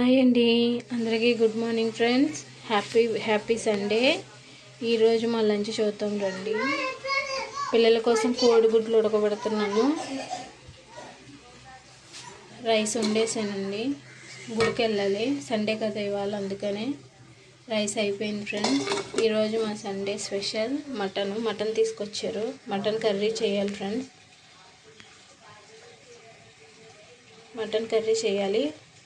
hi అండి అందరికీ good morning friends happy happy Sunday ఈరోజు మా లంచ్ చూద్దాం రండి పిల్లల కోసం కోడిగుడ్లు ఉడకబెడుతున్నాను రైస్ వండేసానండి గుడికి వెళ్ళాలి సండే కదా ఇవాళ అందుకనే రైస్ అయిపోయింది ఫ్రెండ్స్ ఈరోజు మా సండే స్పెషల్ మటన్ మటన్ తీసుకొచ్చారు మటన్ కర్రీ చేయాలి ఫ్రెండ్స్ మటన్ కర్రీ చేయాలి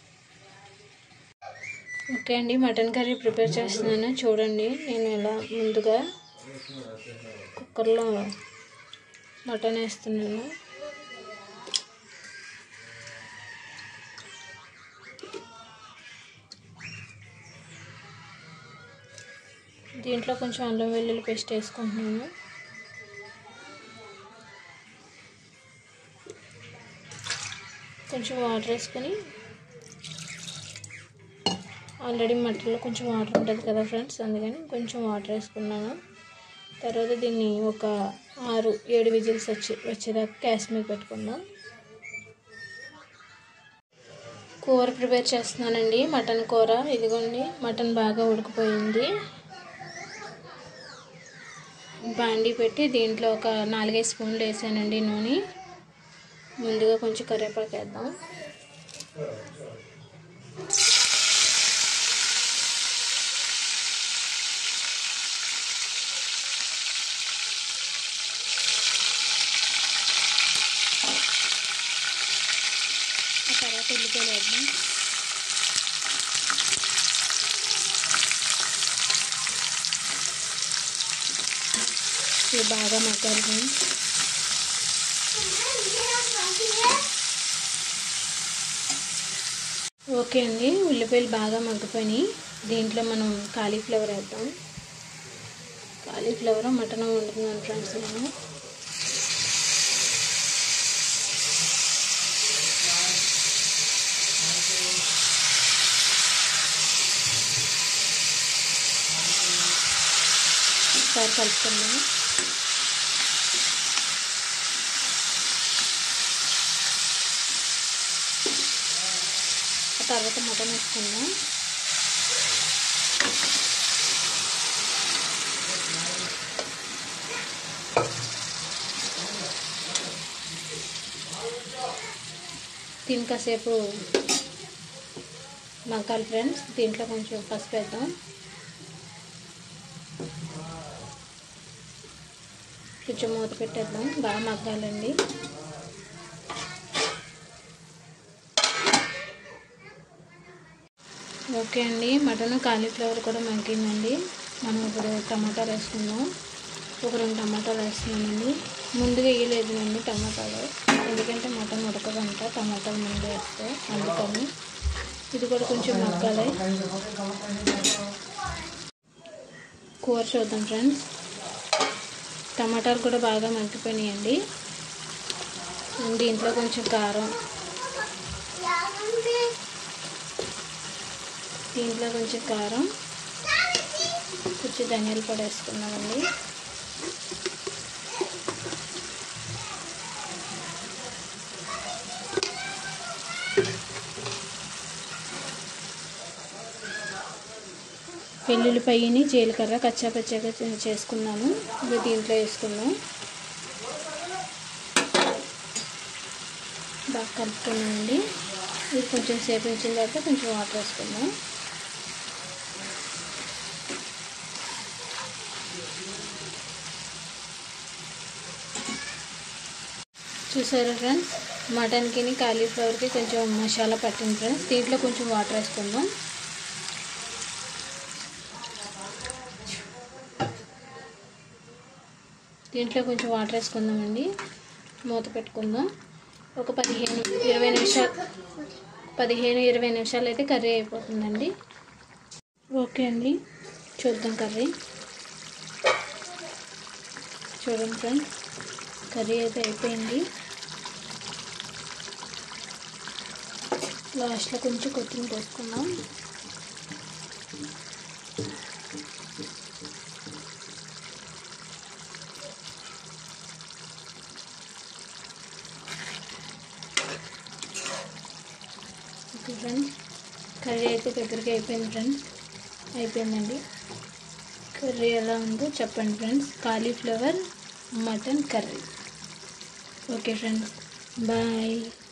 ఓకే అండి మటన్ కర్రీ ప్రిపేర్ చేస్తున్నాను చూడండి నేను ఇలా ముందుగా కుక్కర్లో మటన్ వేస్తున్నాను దీంట్లో కొంచెం అల్లం వెల్లుల్లి పేస్ట్ వేసుకుంటున్నాను కొంచెం వాటర్ వేసుకొని ఆల్రెడీ మటన్లో కొంచెం వాటర్ ఉంటుంది కదా ఫ్రెండ్స్ అందుకని కొంచెం వాటర్ వేసుకున్నాను తర్వాత దీన్ని ఒక ఆరు ఏడు విజిల్స్ వచ్చి వచ్చేదాకా గ్యాస్ మీద పెట్టుకుందాం కూర ప్రిపేర్ చేస్తున్నానండి మటన్ కూర ఇదిగోండి మటన్ బాగా ఉడికిపోయింది బాండీ పెట్టి దీంట్లో ఒక నాలుగైదు స్పూన్లు వేసానండి నూనె ముందుగా కొంచెం కరివేపాకు వేద్దాం ఆ తర్వాత ఉల్లిపాయలు వేద్దాం ఇవి బాగా మగ్గాలి ఫ్రెండ్స్ ఓకే అండి ఉల్లిపాయలు బాగా మగ్గిపోయినాయి దీంట్లో మనం కాలీఫ్లవర్ వేద్దాం కాలీఫ్లవర్ మటన్ వండుతున్నాను ఫ్రెండ్స్ నేను ఒకసారి కలుపుకుందాం ఆ తర్వాత మటన్ వేసుకుందాం దీని కాసేపు మగ్గాలి ఫ్రెండ్స్ దీంట్లో కొంచెం పసుపు వేద్దాం కొంచెం మూత పెట్టేద్దాం బాగా మగ్గాలండి ఓకే అండి మటన్ కాలీఫ్లవర్ కూడా మగ్గిందండి మనం ఇప్పుడు టమాటాలు వేసుకుందాం ఒక రెండు టమాటాలు వేస్తున్నానండి ముందుగా వేయలేదు నేను టమాటాలు ఎందుకంటే మటన్ ఉడకదంట టమాటాలు ముందు వేస్తే అందుకని ఇది కూడా కొంచెం మగ్గాలి కూర చూద్దాం ఫ్రెండ్స్ టమాటాలు కూడా బాగా మగ్గిపోయినాయండి దీంట్లో కొంచెం కారం దీంట్లో కొంచెం కారం కొంచెం ధనియాల పొడి వేసుకున్నామండి వెల్లుల్లిపయ్యని జీలకర్ర కచ్చా పచ్చాగా చేసుకున్నాను ఇది దీంట్లో వేసుకున్నాం బాగా కలుపుకున్నామండి ఇది కొంచెం సేపు ఉంచిన తర్వాత కొంచెం వాటర్ వేసుకుందాం చూసారా ఫ్రెండ్స్ మటన్కి కాలీఫ్లవర్కి కొంచెం మసాలా పట్టింది ఫ్రెండ్స్ దీంట్లో కొంచెం వాటర్ వేసుకుందాం దీంట్లో కొంచెం వాటర్ వేసుకుందామండి మూత పెట్టుకుందాం ఒక పదిహేను ఇరవై నిమిషాలు పదిహేను ఇరవై నిమిషాలు అయితే కర్రీ అయిపోతుందండి ఓకే అండి చూద్దాం కర్రీ చూడండి ఫ్రెండ్స్ కర్రీ అయితే అయిపోయింది లాస్ట్లో కొంచెం కొత్తిమీర వేసుకుందాం ఓకే ఫ్రెండ్స్ కర్రీ అయితే దగ్గరికి అయిపోయింది ఫ్రెండ్స్ అయిపోయిందండి కర్రీ ఎలా ఉందో చెప్పండి friends cauliflower mutton curry okay friends bye